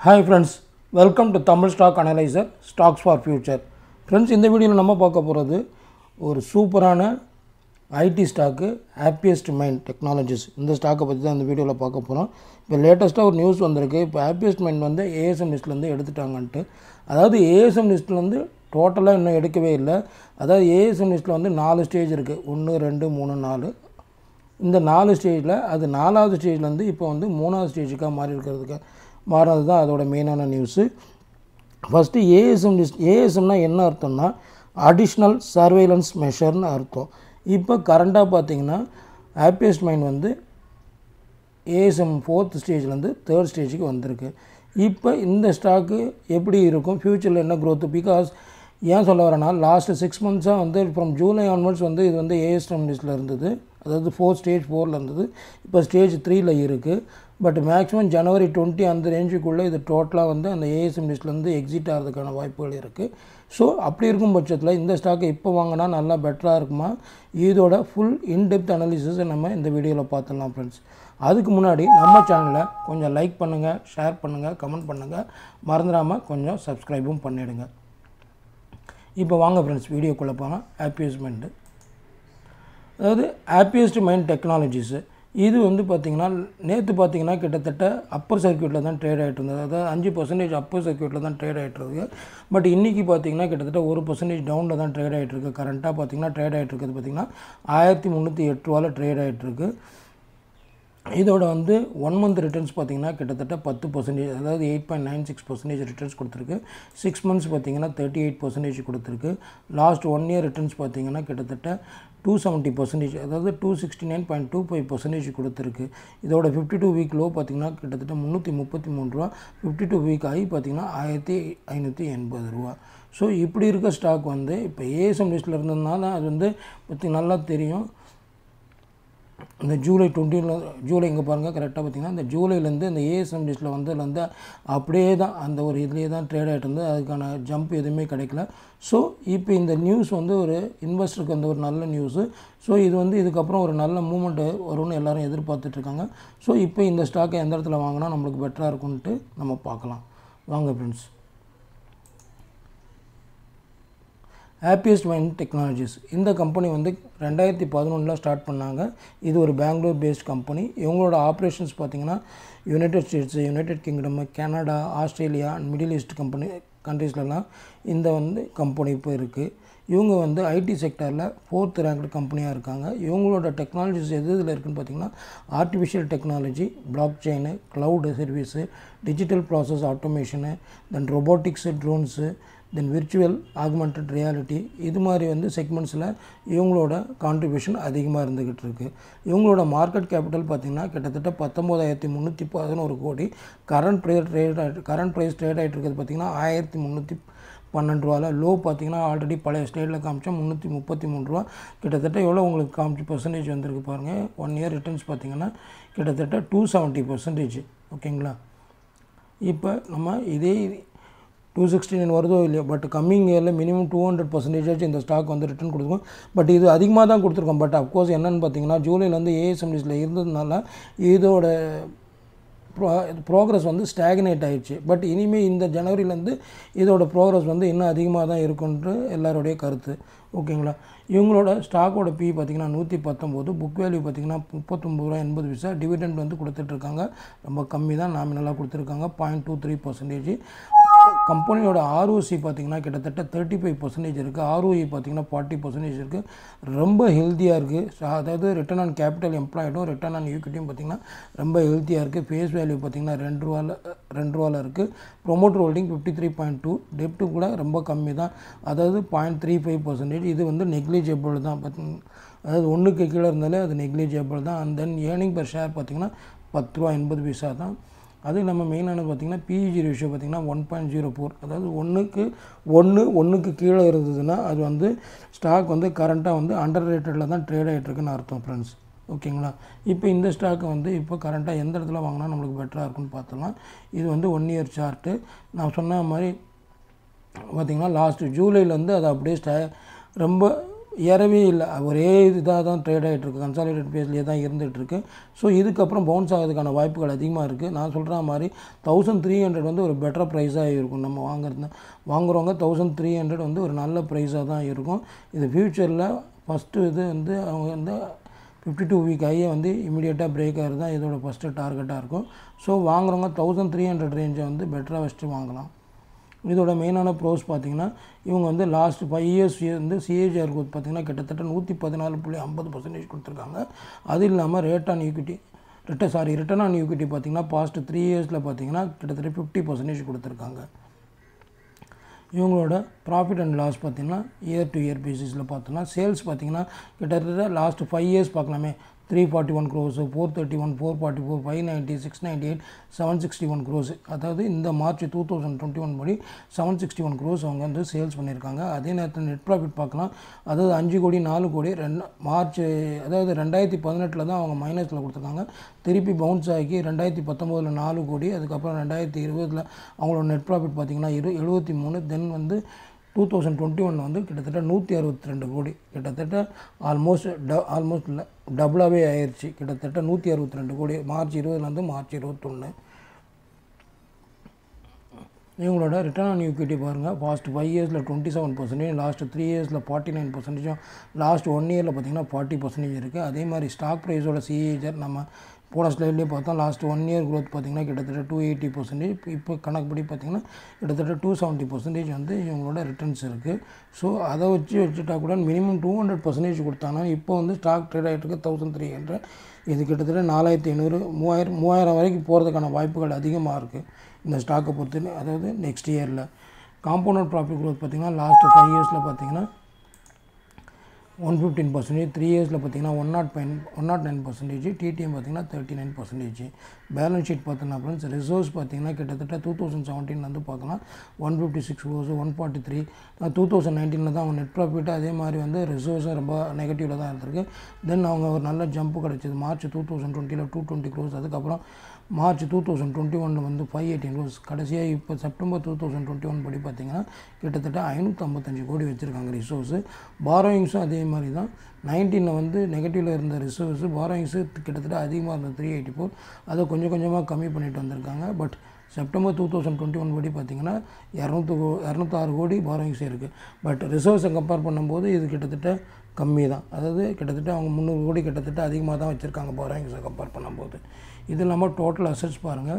hi friends welcome to Tamil stock analyser stocks for future friends இந்த வீடியோவில் நம்ம பார்க்க போகிறது ஒரு சூப்பரான IT stock happiest mind technologies இந்த ஸ்டாக்கை பற்றி தான் இந்த வீடியோவில் பார்க்க போகிறோம் இப்போ லேட்டஸ்ட்டாக ஒரு நியூஸ் வந்திருக்கு இப்போ ஹாப்பியஸ்ட் மைண்ட் வந்து ஏஎஸ்எம் லிஸ்ட்லேருந்து எடுத்துட்டாங்கன்ட்டு அதாவது ஏஎஸ்எம் லிஸ்ட்லேருந்து டோட்டலாக இன்னும் எடுக்கவே இல்லை அதாவது ஏஎஸ்எம் லிஸ்ட்டில் வந்து நாலு ஸ்டேஜ் இருக்குது ஒன்று ரெண்டு மூணு நாலு இந்த நாலு ஸ்டேஜில் அது நாலாவது ஸ்டேஜ்லேருந்து இப்போ வந்து மூணாவது ஸ்டேஜுக்காக மாறி இருக்கிறதுக்கு மாறினது தான் அதோட மெயினான நியூஸு ஃபஸ்ட்டு ஏஎஸ்எம் லிஸ்ட் ஏஎஸ்எம்னா என்ன அர்த்தம்னா அடிஷ்னல் சர்வேலன்ஸ் மெஷர்னு அர்த்தம் இப்போ கரண்ட்டாக பார்த்தீங்கன்னா ஹாப்பியஸ்ட் மைண்ட் வந்து ஏஎஸ்எம் ஃபோர்த் ஸ்டேஜ்லேருந்து தேர்ட் ஸ்டேஜுக்கு வந்திருக்கு இப்போ இந்த ஸ்டாக்கு எப்படி இருக்கும் ஃப்யூச்சரில் என்ன growth பிகாஸ் ஏன் சொல்ல வரேன்னா லாஸ்ட்டு சிக்ஸ் மந்த்ஸாக வந்து ஃப்ரம் ஜூலை ஆன்வர்ட்ஸ் வந்து இது வந்து ஏஎஸ்எம் லிஸ்ட்டில் இருந்தது அதாவது ஃபோர் ஸ்டேஜ் ஃபோரில் இருந்தது இப்போ ஸ்டேஜ் த்ரீயில் இருக்குது பட் மேக்ஸிமம் ஜனவரி டுவெண்ட்டி அந்த ரேஞ்சுக்குள்ளே இது டோட்டலாக வந்து அந்த ஏஎஸ்எம் லிஸ்ட்லேருந்து எக்ஸிட் ஆகிறதுக்கான வாய்ப்புகள் இருக்குது ஸோ அப்படி இருக்கும் பட்சத்தில் இந்த ஸ்டாக்கை இப்போ வாங்கினா நல்லா பெட்டராக இருக்குமா இதோட ஃபுல் இன்டெப்த் அனாலிசிஸை நம்ம இந்த வீடியோவில் பார்த்துடலாம் ஃப்ரெண்ட்ஸ் அதுக்கு முன்னாடி நம்ம சேனலை கொஞ்சம் லைக் பண்ணுங்கள் ஷேர் பண்ணுங்கள் கமெண்ட் பண்ணுங்கள் மறந்துடாமல் கொஞ்சம் சப்ஸ்கிரைபும் பண்ணிவிடுங்க இப்போ வாங்க ஃப்ரெண்ட்ஸ் வீடியோக்குள்ளே போனால் ஹாப்பியஸ்மெண்ட்டு அதாவது ஹாப்பியஸ்ட் மைண்ட் டெக்னாலஜிஸு இது வந்து பார்த்திங்கன்னா நேற்று பார்த்தீங்கன்னா கிட்டத்தட்ட அப்பர் சர்க்கியூட்டில் தான் ட்ரேட் ஆகிட்டு இருந்தது அதாவது அஞ்சு பர்சன்டேஜ் அப்பர் சர்க்கியூட்டில் தான் ட்ரேட் ஆகிட்டு இருக்கு பட் இன்றைக்கி பார்த்தீங்கன்னா கிட்டத்தட்ட ஒரு பர்சன்டேஜ் டவுனில் தான் ட்ரேட் ஆகிட்டு இருக்கு கரண்ட்டாக பார்த்தீங்கன்னா ட்ரேட் ஆகிட்டு இருக்குது பார்த்திங்கன்னா ஆயிரத்தி முந்நூற்றி எட்டு ரூபாவில் ட்ரேட் ஆகிட்டு இருக்கு இதோட வந்து ஒன் மந்த் ரிட்டர்ன்ஸ் பார்த்தீங்கன்னா கிட்டத்தட்ட பத்து பர்சன்டேஜ் அதாவது eight point nine six percentage returns கொடுத்துருக்கு சிக்ஸ் மந்த்ஸ் பார்த்தீங்கன்னா தேர்ட்டி எயிட் பர்சன்டேஜ் கொடுத்துருக்கு லாஸ்ட் ஒன் இயர் ரிட்டர்ன்ஸ் பார்த்தீங்கன்னா கிட்டத்தட்ட டூ செவன்ட்டி பர்சன்டேஜ் அதாவது two sixty nine point two five percentage கொடுத்துருக்கு இதோட ஃபிஃப்டி டூ வீக் லோ பார்த்தீங்கன்னா கிட்டத்தட்ட முந்நூற்றி முப்பத்தி மூணு ரூபா ஃபிஃப்டி டூ வீக் ஆகி பார்த்தீங்கன்னா ஆயிரத்தி ஐநூற்றி எண்பது ரூபா ஸோ இப்படி இருக்க ஸ்டாக் வந்து இப்போ ஏஎஸ்எம் லிஸ்ட்டில் இருந்ததுனால அது வந்து பற்றி நல்லா தெரியும் இந்த ஜூலை டுவெண்ட்டியில் ஜூலை இங்கே பாருங்கள் கரெக்டாக பார்த்தீங்கன்னா இந்த ஜூலைலேருந்து இந்த ஏஎஸ்எம் லிஸ்ட்டில் வந்ததுலேருந்து அப்படியே தான் அந்த ஒரு இதுலேயே தான் ட்ரேட் ஆகிட்டு இருந்து அதுக்கான ஜம்ப் எதுவுமே கிடைக்கல ஸோ இப்போ இந்த நியூஸ் வந்து ஒரு இன்வெஸ்டருக்கு வந்து ஒரு நல்ல நியூஸு ஸோ இது வந்து இதுக்கப்புறம் ஒரு நல்ல மூமெண்ட்டு வரும்னு எல்லாரும் எதிர்பார்த்துட்ருக்காங்க ஸோ இப்போ இந்த ஸ்டாக்கை எந்த இடத்துல வாங்கினா நம்மளுக்கு பெட்டராக இருக்கும்ன்ட்டு நம்ம பார்க்கலாம் வாங்க ஃப்ரெண்ட்ஸ் ஹாப்பியஸ்ட் மைண்ட் டெக்னாலஜிஸ் இந்த கம்பெனி வந்து ரெண்டாயிரத்தி பதினொன்றில் ஸ்டார்ட் பண்ணாங்க இது ஒரு பெங்களூர் பேஸ்ட் கம்பெனி இவங்களோட ஆப்ரேஷன்ஸ் பார்த்திங்கன்னா United States United Kingdom Canada Australia and Middle East company கண்ட்ரீஸ்லலாம் இந்த வந்து கம்பெனி இப்போ இருக்குது இவங்க வந்து ஐடி செக்டரில் ஃபோர்த் ரேங்க்டு கம்பெனியாக இருக்காங்க இவங்களோட டெக்னாலஜிஸ் எது இதில் இருக்குன்னு பார்த்திங்கன்னா artificial technology blockchain cloud service digital process automation then robotics drones then virtual augmented reality இது மாதிரி வந்து செக்மெண்ட்ஸில் இவங்களோட கான்ட்ரிபியூஷன் அதிகமாக இருந்துக்கிட்டு இருக்குது இவங்களோட மார்க்கெட் கேபிட்டல் பார்த்திங்கன்னா கிட்டத்தட்ட பத்தொம்போதாயிரத்தி முந்நூற்றி பதினோரு கோடி கரண்ட் ப்ரைஸ் ட்ரேட் ஆகிட்டு கரண்ட் ப்ரைஸ் ட்ரேட் ஆகிட்டு இருக்கிறது பார்த்திங்கன்னா ஆயிரத்தி முந்நூற்றி பன்னெண்டு ரூபாவில் லோ பார்த்தீங்கன்னா ஆல்ரெடி பழைய ஸ்டேட்டில் காமிச்சா முந்நூற்றி முப்பத்தி மூணு ரூபா கிட்டத்தட்ட எவ்வளோ உங்களுக்கு காமிச்சு பர்சன்டேஜ் வந்திருக்கு பாருங்கள் ஒன் இயர் ரிட்டர்ன்ஸ் பார்த்திங்கன்னா கிட்டத்தட்ட டூ செவன்ட்டி பர்சன்டேஜ் ஓகேங்களா இப்போ நம்ம இதே டூ சிக்ஸ்டி நைன் வருதோ இல்லையோ பட் கம்மிங் இயரில் மினிமம் டூ ஹண்ட்ரட் பர்சன்டேஜ் இந்த ஸ்டாக் வந்து ரிட்டர்ன் கொடுக்கும் பட் இது அதிகமாக தான் கொடுத்துருக்கோம் பட் அஃப்கோர்ஸ் என்னென்னு பார்த்தீங்கன்னா ஜூலைலேருந்து ஏஎஸ்எம் லிஸ்ட்டில் இருந்ததுனால இதோட ப்ரோ ப்ரோக்ரஸ் வந்து ஸ்டாக்னேட் ஆயிடுச்சு பட் இனிமேல் இந்த ஜனவரிலேருந்து இதோட ப்ரோக்ரஸ் வந்து இன்னும் அதிகமாக தான் இருக்குன்ட்டு எல்லாருடைய கருத்து ஓகேங்களா இவங்களோட ஸ்டாக்கோட பி பார்த்திங்கன்னா நூற்றி பத்தொம்போது புக் வேல்யூ பார்த்திங்கன்னா முப்பத்தொம்பது ரூபா எண்பது பைசா டிவிடெண்ட் வந்து கொடுத்துட்ருக்காங்க ரொம்ப கம்மி தான் நாமினலாக கொடுத்துருக்காங்க பாயிண்ட் டூ த்ரீ பர்சன்டேஜ் கம்பெனியோட ஆர்ஓசி பார்த்திங்கன்னா கிட்டத்தட்ட தேர்ட்டி ஃபைவ் பர்சன்டேஜ் இருக்குது ஆர்ஓஇ பார்த்திங்கன்னா ஃபார்ட்டி பர்சன்டேஜ் இருக்குது ரொம்ப ஹெல்த்தியாக இருக்குது அதாவது ரிட்டர்ன் ஆன் கேபிட்டல் எம்ப்ளாய்டும் ரிட்டர்ன் ஆன் ஈக்விட்டியும் பார்த்திங்கன்னா ரொம்ப ஹெல்த்தியாக இருக்குது ஃபேஸ் வேல்யூ பார்த்திங்கன்னா ரெண்டு ரூபாவில் ரெண்டு ரூபாவில் இருக்குது promoter holding fifty three point two டெப்ட்டு கூட ரொம்ப கம்மி தான் அதாவது பாயிண்ட் த்ரீ ஃபைவ் பர்சன்டேஜ் இது வந்து நெக்லிஜிபிள் தான் அதாவது ஒன்றுக்கு கீழே இருந்தாலே அது நெக்லிஜிபிள் தான் and then earning per share பார்த்திங்கன்னா பத்து ரூபா எண்பது பைசா தான் அது நம்ம மெயினான பார்த்திங்கன்னா பிஇஜி ரேஷியோ பார்த்திங்கன்னா ஒன் பாயிண்ட் ஜீரோ ஃபோர் அதாவது ஒன்றுக்கு ஒன்று ஒன்றுக்கு கீழே இருந்ததுன்னா அது வந்து ஸ்டாக் வந்து கரண்ட்டாக வந்து அண்டர் ரேட்டடில் தான் ட்ரேட் ஆகிட்டுருக்குன்னு அர்த்தம் ஃப்ரெண்ட்ஸ் ஓகேங்களா இப்போ இந்த ஸ்டாக்கை வந்து இப்போ கரண்ட்டாக எந்த இடத்துல வாங்கினா நம்மளுக்கு பெட்டராக இருக்குன்னு பார்த்தலாம் இது வந்து ஒன் இயர் சார்ட்டு நான் சொன்ன மாதிரி பார்த்திங்கன்னா லாஸ்ட்டு ஜூலைலேருந்து அது அப்படியே ஸ்டா ரொம்ப ஏறவே இல்லை ஒரே இதாக தான் ட்ரேட் ஆகிட்டு இருக்கு கன்சாலிடேட் பேஸ்லேயே தான் இருந்துகிட்டு இருக்கு ஸோ இதுக்கப்புறம் பவுன்ஸ் ஆகிறதுக்கான வாய்ப்புகள் அதிகமாக இருக்குது நான் சொல்கிற மாதிரி தௌசண்ட் த்ரீ ஹண்ட்ரட் வந்து ஒரு பெட்டர் ப்ரைஸாக இருக்கும் நம்ம வாங்குறது வாங்குறவங்க தௌசண்ட் த்ரீ ஹண்ட்ரட் வந்து ஒரு நல்ல ப்ரைஸாக தான் இருக்கும் இது ஃப்யூச்சரில் ஃபஸ்ட்டு இது வந்து அவங்க வந்து ஃபிஃப்டி டூ வீக் ஐயே வந்து இமீடியட்டாக பிரேக் ஆகிறது தான் இதோட ஃபஸ்ட்டு டார்கெட்டாக இருக்கும் ஸோ வாங்குறவங்க தௌசண்ட் த்ரீ ஹண்ட்ரட் ரேஞ்சை வந்து பெட்டராக வச்சுட்டு வாங்கலாம் இதோட மெயினான ப்ரோஸ் பார்த்தீங்கன்னா இவங்க வந்து லாஸ்ட் ஃபைவ் இயர்ஸ் வந்து சிஏஜிஆர் growth பார்த்தீங்கன்னா கிட்டத்தட்ட நூற்றி பதினாலு புள்ளி ஐம்பது பர்சன்டேஜ் கொடுத்துருக்காங்க அது இல்லாமல் rate on equity return sorry return on equity பார்த்தீங்கன்னா பாஸ்ட் த்ரீ இயர்ஸில் பார்த்தீங்கன்னா கிட்டத்தட்ட ஃபிஃப்டி பர்சன்டேஜ் கொடுத்துருக்காங்க இவங்களோட ப்ராஃபிட் அண்ட் லாஸ் பார்த்தீங்கன்னா இயர் டு இயர் பேசிஸில் பார்த்தோம்னா சேல்ஸ் பார்த்தீங்கன்னா கிட்டத்தட்ட லாஸ்ட் ஃபைவ் இயர்ஸ் பார்க்கலாமே three forty one crores four thirty one four forty four five ninety six ninety eight seven sixty one crores அதாவது இந்த March two thousand twenty one படி seven sixty one crores அவங்க வந்து சேல்ஸ் பண்ணியிருக்காங்க அதே நேரத்தில் நெட் ப்ராஃபிட் பார்க்கலாம் அதாவது அஞ்சு கோடி நாலு கோடி ரெண்டு மார்ச் அதாவது ரெண்டாயிரத்தி பதினெட்டில் தான் அவங்க மைனஸில் கொடுத்துருக்காங்க திருப்பி பவுன்ஸ் ஆகி ரெண்டாயிரத்தி பத்தொம்போதில் நாலு கோடி அதுக்கப்புறம் ரெண்டாயிரத்தி இருபதில் அவங்களோட நெட் ப்ராஃபிட் பார்த்திங்கன்னா இரு எழுபத்தி மூணு தென் வந்து டூ தௌசண்ட் டுவெண்ட்டி ஒன் வந்து கிட்டத்தட்ட நூற்றி அறுபத்தி ரெண்டு கோடி கிட்டத்தட்ட ஆல்மோஸ்ட் ட ஆல்மோஸ்ட் இல்லை டபுளாகவே ஆயிடுச்சு கிட்டத்தட்ட நூற்றி அறுபத்தி ரெண்டு கோடி மார்ச் இருபதுலேருந்து மார்ச் இருபத்தொன்று இவங்களோட ரிட்டர்ன் ஆன் ஈக்விட்டி பாருங்கள் ஃபாஸ்ட் ஃபைவ் இயர்ஸில் twenty seven percentage last three இயர்ஸில் ஃபார்ட்டி நைன் பர்சன்டேஜும் லாஸ்ட் ஒன் இயரில் பார்த்தீங்கன்னா ஃபார்ட்டி பர்சன்டேஜ் இருக்குது அதே மாதிரி ஸ்டாக் ப்ரைஸோட சிஏஜர் நம்ம போன ஸ்லைட்லேயே பார்த்தோம் லாஸ்ட் ஒன் இயர் growth பார்த்தீங்கன்னா கிட்டத்தட்ட டூ எயிட்டி பர்சன்டேஜ் இப்போ கணக்குப்படி பார்த்தீங்கன்னா கிட்டத்தட்ட டூ செவன்ட்டி பர்சன்டேஜ் வந்து இவங்களோட ரிட்டர்ன்ஸ் இருக்குது ஸோ அதை வச்சு வச்சுட்டா கூட மினிமம் டூ ஹண்ட்ரட் பர்சன்டேஜ் கொடுத்தாங்கன்னா இப்போ வந்து ஸ்டாக் ட்ரேட் ஆகிட்டு இருக்கு தௌசண்ட் த்ரீ ஹண்ட்ரட் இது கிட்டத்தட்ட நாலாயிரத்தி ஐநூறு மூவாயிரம் மூவாயிரம் வரைக்கும் போகிறதுக்கான வாய்ப்புகள் அதிகமாக இருக்குது இந்த ஸ்டாக்கை பொறுத்து அதாவது நெக்ஸ்ட் இயரில் காம்பவுண்டட் ப்ராஃபிட் growth பார்த்தீங்கன்னா லாஸ்ட் ஃபைவ் இயர்ஸில் பார்த்தீங்கன்னா ஒன் ஃபிஃப்டீன் பர்சன்டேஜ் த்ரீ இயர்ஸில் பார்த்தீங்கன்னா one naught nine one naught nine percentage TTM பார்த்தீங்கன்னா thirty nine percentage balance sheet பார்த்தோன்னா ஃப்ரெண்ட்ஸ் ரிசர்வ்ஸ் பார்த்தீங்கன்னா கிட்டத்தட்ட டூ தௌசண்ட் செவன்டீன் வந்து பார்க்கலாம் one fifty six crores one forty three two thousand நைன்டீனில் தான் அவங்க நெட் ப்ராஃபிட் அதே மாதிரி வந்து ரிசர்வ்ஸும் ரொம்ப நெகட்டிவில் தான் இருந்திருக்கு தென் அவங்க ஒரு நல்ல ஜம்ப் கிடச்சிது மார்ச் டூ தௌசண்ட் டுவெண்ட்டியில் டூ டுவெண்ட்டி க்ரோஸ் அதுக்கப்புறம் மார்ச் டூ தௌசண்ட் டுவெண்ட்டி ஒனில் வந்து ஃபைவ் எயிட்டீன் க்ரோஸ் கடைசியாக இப்போ September two thousand twenty one படி பார்த்தீங்கன்னா கிட்டத்தட்ட ஐநூற்றம்பத்தஞ்சு கோடி வச்சுருக்காங்க ரிசோர்ஸு பாரோயிங்ஸும் அதே மாதிரி தான் நைன்டீனில் வந்து நெகட்டிவில் இருந்த ரிசர்வ்ஸு பாரோயிங்ஸு கிட்டத்தட்ட அதிகமாக இருந்த த்ரீ எயிட்டி ஃபோர் அதை கொஞ்சம் கொஞ்சமாக கம்மி பண்ணிட்டு வந்திருக்காங்க but September two thousand twenty one படி பார்த்தீங்கன்னா இரநூத்து கோ இரநூத்தாறு கோடி பாரோயிங்ஸ் இருக்குது பட் ரிசர்வ்ஸை கம்பேர் பண்ணும்போது இது கிட்டத்தட்ட கம்மி தான் அதாவது கிட்டத்தட்ட அவங்க முந்நூறு கோடி கிட்டத்தட்ட அதிகமாக தான் வச்சுருக்காங்க பாரோயிங்ஸை கம்பேர் பண்ணும்போது இது இல்லாமல் டோட்டல் அசட்ஸ் பாருங்கள்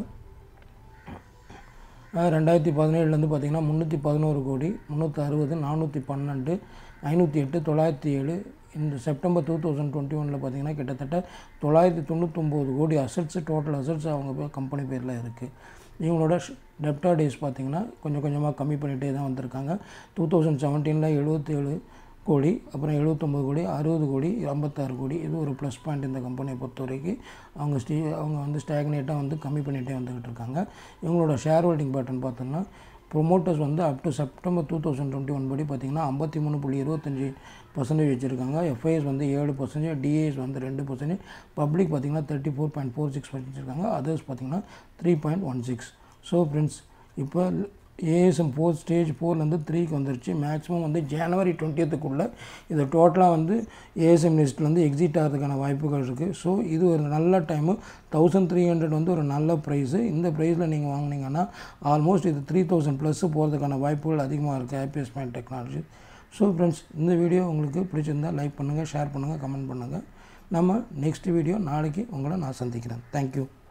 ரெண்டாயிரத்தி பதினேழுலேருந்து பார்த்தீங்கன்னா முந்நூற்றி பதினோரு கோடி முந்நூற்றி அறுபது நானூற்றி பன்னெண்டு ஐநூற்றி எட்டு தொள்ளாயிரத்தி ஏழு இந்த செப்டம்பர் டூ தௌசண்ட் டுவெண்ட்டி ஒனில் பார்த்தீங்கன்னா கிட்டத்தட்ட தொள்ளாயிரத்தி தொண்ணூத்தொம்பது கோடி அசட்ஸ் டோட்டல் அசட்ஸ் அவங்க கம்பெனி பேரில் இருக்குது இவங்களோட டெப்டா டேஸ் பார்த்தீங்கன்னா கொஞ்சம் கொஞ்சமாக கம்மி பண்ணிகிட்டே தான் வந்திருக்காங்க டூ தௌசண்ட் செவன்டீனில் எழுபத்தேழு கோடி அப்புறம் எழுபத்தொம்பது கோடி அறுபது கோடி ஐம்பத்தாறு கோடி இது ஒரு ப்ளஸ் பாயிண்ட் இந்த கம்பெனியை பொறுத்த வரைக்கும் அவங்க ஸ்டீ அவங்க வந்து ஸ்டாக்னேட்டாக வந்து கம்மி பண்ணிகிட்டே வந்துக்கிட்டு இருக்காங்க இவங்களோட ஷேர் ஹோல்டிங் பேட்டர்ன் பார்த்தோம்னா ப்ரொமோட்டர்ஸ் வந்து up to September two thousand twenty one படி பார்த்திங்கன்னா ஐம்பத்தி மூணு புள்ளி இருபத்தஞ்சி பர்சன்டேஜ் வச்சுருக்காங்க எஃப்ஐஎஸ் வந்து ஏழு பர்சன்டேஜ் டிஏஎஸ் வந்து ரெண்டு பர்சன்டேஜ் பப்ளிக் பார்த்திங்கன்னா thirty four point four six வச்சுருக்காங்க அதர்ஸ் பார்த்திங்கன்னா three point one six so friends இப்போ ஏஎஸ்எம் ஃபோர் ஸ்டேஜ் ஃபோர்லேருந்து த்ரீக்கு வந்துருச்சு மேக்ஸிமம் வந்து ஜனவரி டுவெண்ட்டியத்துக்குள்ளே இது டோட்டலாக வந்து ஏஎஸ்எம் லிஸ்ட்லேருந்து எக்ஸிட் ஆகிறதுக்கான வாய்ப்புகள் இருக்குது ஸோ இது ஒரு நல்ல டைமு தௌசண்ட் த்ரீ ஹண்ட்ரட் வந்து ஒரு நல்ல ப்ரைஸு இந்த ப்ரைஸில் நீங்கள் வாங்கினீங்கன்னா ஆல்மோஸ்ட் இது த்ரீ தௌசண்ட் ப்ளஸ் போகிறதுக்கான வாய்ப்புகள் அதிகமாக இருக்குது Happiest Mind Technology so friends இந்த வீடியோ உங்களுக்கு பிடிச்சிருந்தால் லைக் பண்ணுங்கள் ஷேர் பண்ணுங்கள் கமெண்ட் பண்ணுங்கள் நம்ம நெக்ஸ்ட் வீடியோ நாளைக்கு உங்களை நான் சந்திக்கிறேன் தேங்க்யூ